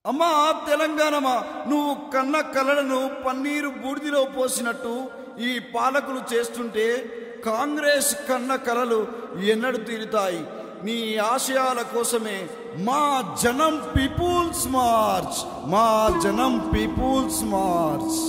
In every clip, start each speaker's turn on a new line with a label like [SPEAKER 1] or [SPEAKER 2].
[SPEAKER 1] అమ్మా తెలంగాణమా నువ్వు కన్న కలలను పన్నీరు బూడిదిలో పోసినట్టు ఈ పాలకులు చేస్తుంటే కాంగ్రెస్ కన్న కలలు ఎన్నడు తీరుతాయి నీ ఆశయాల కోసమే మా జనం పీపుల్స్ మార్చ్ మా జనం పీపుల్స్ మార్చ్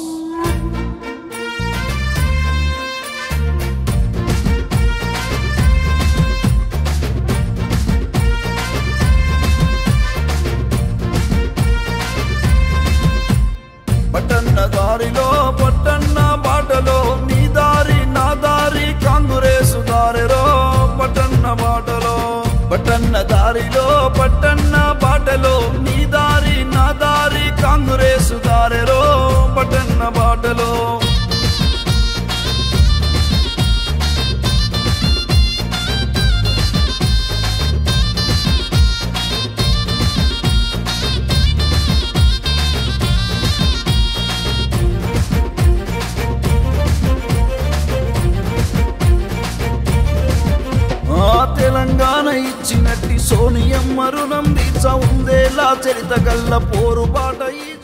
[SPEAKER 1] పట్టన్న దారిలో పట్టన్న బాటలో నీ దారి నా దారి కాంగ్రెసు దారిలో పట్టన్న బాటలో పట్టన్న దారిలో పట్టన్న బాటలో నీ దారి నా దారి కాంగ్రెసు దారిలో పట్టన్న బాటలో ఆ తెలంగాణ ఇచ్చినట్టి సోనియమ్మ రుణం తీర్చ ఉందేలా చరిత గల్ల పోరుబాట ఈ